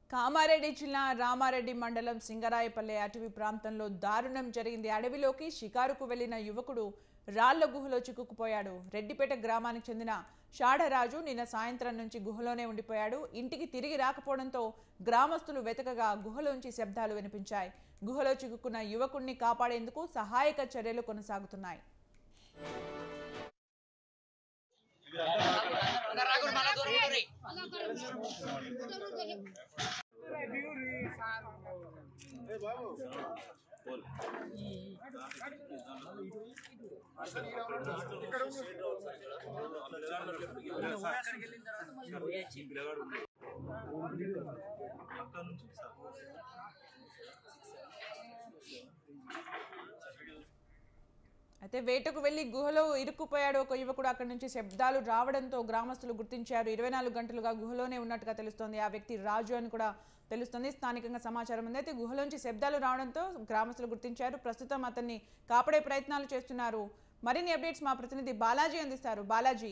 కామారెడ్డి జిల్లా రామారెడ్డి మండలం సింగరాయపల్లె అటవీ ప్రాంతంలో దారుణం జరిగింది అడవిలోకి షికారుకు వెళ్లిన యువకుడు రాళ్ల గుహలో చిక్కుకుపోయాడు రెడ్డిపేట గ్రామానికి చెందిన షాడరాజు నిన్న సాయంత్రం నుంచి గుహలోనే ఉండిపోయాడు ఇంటికి తిరిగి రాకపోవడంతో గ్రామస్తులు వెతకగా గుహలోంచి శబ్దాలు వినిపించాయి గుహలో చిక్కుకున్న యువకుణ్ణి కాపాడేందుకు సహాయక చర్యలు కొనసాగుతున్నాయి అయితే వేటకు వెళ్లి గుహలో ఇరుక్కుపోయాడు ఒక యువకుడు అక్కడి నుంచి శబ్దాలు రావడంతో గ్రామస్తులు గుర్తించారు ఇరవై నాలుగు గంటలుగా గుహలోనే ఉన్నట్టుగా తెలుస్తోంది ఆ వ్యక్తి రాజు అని కూడా తెలుస్తుంది స్థానికంగా సమాచారం ఉంది అయితే గుహలోంచి శబ్దాలు రావడంతో గ్రామస్తులు గుర్తించారు ప్రస్తుతం అతన్ని కాపాడే ప్రయత్నాలు చేస్తున్నారు మరిన్ని అప్డేట్స్ మా ప్రతినిధి బాలాజీ అందిస్తారు బాలాజీ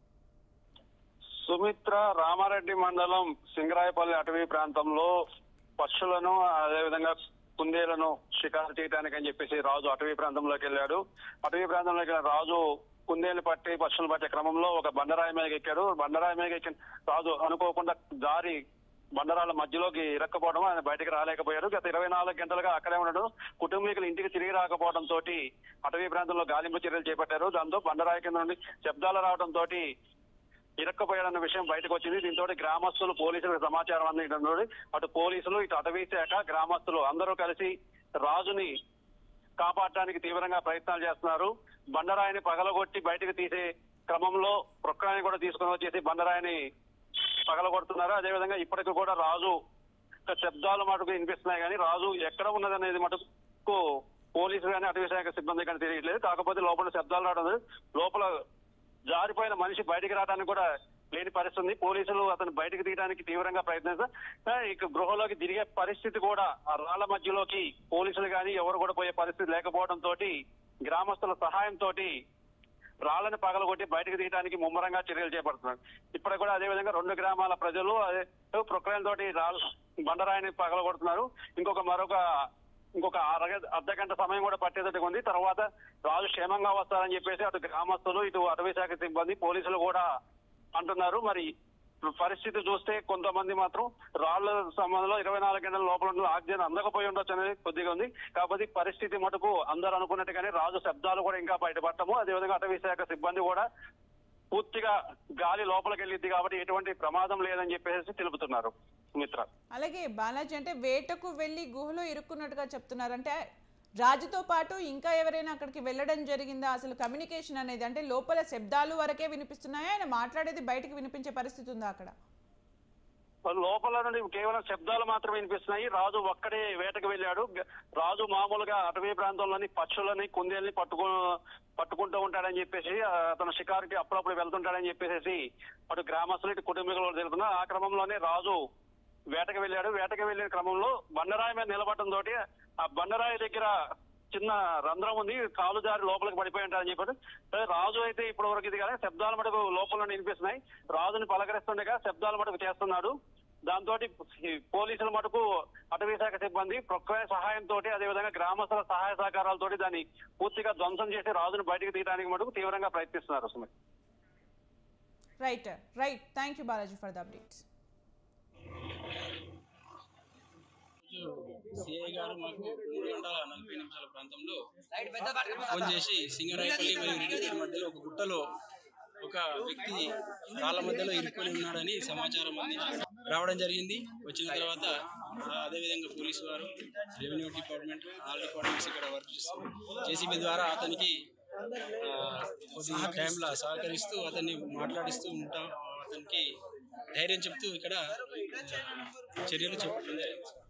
సుమిత్ర రామారెడ్డి మండలం సింగరాయపల్లి అటవీ ప్రాంతంలో పక్షులను అదేవిధంగా కుందేలను షికారు చేయడానికి అని చెప్పేసి రాజు అటవీ ప్రాంతంలోకి వెళ్ళాడు అటవీ ప్రాంతంలోకి వెళ్ళిన రాజు కుందేలు పట్టి పక్షులను పట్టే క్రమంలో ఒక బండరాయి మీద ఎక్కాడు బండరాయి మీద ఎక్కిన రాజు అనుకోకుండా దారి బండరాల మధ్యలోకి ఇరక్కపోవడం ఆయన బయటకు రాలేకపోయాడు గత ఇరవై నాలుగు గంటలుగా అక్కడే ఉన్నాడు కుటుంబీకులు ఇంటికి తిరిగి రాకపోవడం తోటి అటవీ ప్రాంతంలో గాలింపు చర్యలు చేపట్టారు దాంతో బండరాయి కింద నుండి శబ్దాలు రావడం తోటి ఇరక్కపోయాడన్న విషయం బయటకు వచ్చింది దీంతో గ్రామస్తులు పోలీసులకు సమాచారం అందించడంతో అటు పోలీసులు ఇటు అటవీ శాఖ గ్రామస్తులు అందరూ కలిసి రాజుని కాపాడటానికి తీవ్రంగా ప్రయత్నాలు చేస్తున్నారు బండరాయిని పగలగొట్టి బయటకు తీసే క్రమంలో ప్రొక్కాయిని కూడా తీసుకుని వచ్చేసి బండరాయిని పగలగొడుతున్నారు అదేవిధంగా ఇప్పటికి కూడా రాజు యొక్క శబ్దాలు మటుకు వినిపిస్తున్నాయి కానీ రాజు ఎక్కడ ఉన్నదనేది మటుకు పోలీసులు కానీ అటవీ శాఖ సిబ్బంది కానీ తెలియట్లేదు కాకపోతే లోపల శబ్దాలు రావడం లేదు. లోపల జారిపోయిన మనిషి బయటికి రావడానికి కూడా లేని పరిస్థితి ఉంది పోలీసులు అతను బయటకు తీయడానికి తీవ్రంగా ప్రయత్నిస్తారు ఇక గృహలోకి తిరిగే పరిస్థితి కూడా ఆ రాళ్ల మధ్యలోకి పోలీసులు కానీ ఎవరు కూడా పోయే పరిస్థితి లేకపోవడం తోటి గ్రామస్తుల సహాయంతో రాళ్లను పగలగొట్టి బయటకు తీయడానికి ముమ్మరంగా చర్యలు చేపడుతున్నారు ఇప్పటికి కూడా అదే విధంగా రెండు గ్రామాల ప్రజలు అదే ప్రొక్రైన్ తోటి రాళ్ళ బండరాయిని పగలగొడుతున్నారు ఇంకొక మరొక ఇంకొక అరగ అర్ధ గంట సమయం కూడా పట్టేటట్టుగా ఉంది తర్వాత రాజు క్షేమంగా వస్తారని చెప్పేసి అటు గ్రామస్తులు ఇటు అటవీ శాఖ సిబ్బంది పోలీసులు కూడా అంటున్నారు మరి పరిస్థితి చూస్తే కొంతమంది మాత్రం రాళ్ల సంబంధంలో ఇరవై నాలుగు గంటల లోపల ఉన్న ఆక్సిజన్ అందకపోయి ఉండొచ్చు అనేది కొద్దిగా ఉంది కాకపోతే పరిస్థితి మటుకు అందరూ అనుకున్నట్టుగానే రాజు శబ్దాలు కూడా ఇంకా బయటపడటము అదేవిధంగా అటవీ శాఖ సిబ్బంది కూడా పూర్తిగా గాలి లోపలికి వెళ్ళింది కాబట్టి ఎటువంటి ప్రమాదం లేదని చెప్పేసి తెలుపుతున్నారు సుమిత్ర అలాగే బాలాజీ అంటే వేటకు వెళ్లి గుహలో ఇరుక్కున్నట్టుగా చెప్తున్నారు అంటే రాజుతో పాటు ఇంకా ఎవరైనా అక్కడికి వెళ్ళడం జరిగిందా అసలు కమ్యూనికేషన్ అనేది అంటే లోపల శబ్దాలు వరకే వినిపిస్తున్నాయా ఆయన మాట్లాడేది బయటకు వినిపించే పరిస్థితి ఉందా అక్కడ లోపల నుండి కేవలం శబ్దాలు మాత్రమే వినిపిస్తున్నాయి రాజు ఒక్కడే వేటకు వెళ్ళాడు గ- రాజు మామూలుగా అటవీ ప్రాంతంలోని పక్షులని కుందేల్ని పట్టుకు పట్టుకుంటూ ఉంటాడని చెప్పేసి ఆ, అతను షికారుకి అప్పుడప్పుడు వెళ్తుంటాడని చెప్పేసి అటు గ్రామస్తులు ఇటు కుటుంబీకులు తెలుస్తున్నారు ఆ క్రమంలోనే రాజు వేటకు వెళ్ళాడు వేటకు వెళ్ళిన క్రమంలో బండరాయి మీద నిలబడటం తోటి ఆ బండరాయి దగ్గర చిన్న రంధ్రం ఉంది కాలు జారి లోపలికి పడిపోయి ఉంటారని చెప్పారు అదే రాజు అయితే ఇప్పటి వరకు ఇది కానీ శబ్దాలు మటుకు లోపల నుండి వినిపిస్తున్నాయి రాజుని పలకరిస్తుండగా శబ్దాలు మటుకు చేస్తున్నాడు దాంతో పోలీసుల మటుకు అటవీ శాఖ సిబ్బంది ప్రకృతి సహాయంతో అదేవిధంగా గ్రామస్తుల సహాయ సహకారాలతో దాన్ని పూర్తిగా ధ్వంసం చేసి రాజుని బయటకు తీయడానికి మటుకు తీవ్రంగా ప్రయత్నిస్తున్నారు Sumit right right thank you Balaji for the updates CI garu మాకు మూడు గంటల నలభై నిమిషాల ప్రాంతంలో ఫోన్ చేసి సింగరాయపల్లి మరియు రెడ్డిపేట మధ్యలో ఒక గుట్టలో ఒక వ్యక్తి రాళ్ళ మధ్యలో ఇరుక్కొని ఉన్నాడని సమాచారం అందించి రావడం జరిగింది వచ్చిన తర్వాత ఆ, అదేవిధంగా పోలీసు వారు రెవెన్యూ డిపార్ట్మెంట్ ఆల్ డిపార్ట్మెంట్స్ ఇక్కడ వర్క్ చేస్తారు జేసీబీ ద్వారా అతనికి ఆ, కొద్ది టైంలో సహకరిస్తూ అతన్ని మాట్లాడిస్తూ ఉంటాం అతనికి ధైర్యం చెప్తూ ఇక్కడ ఆ, చర్యలు చేపట్టడం జరిగింది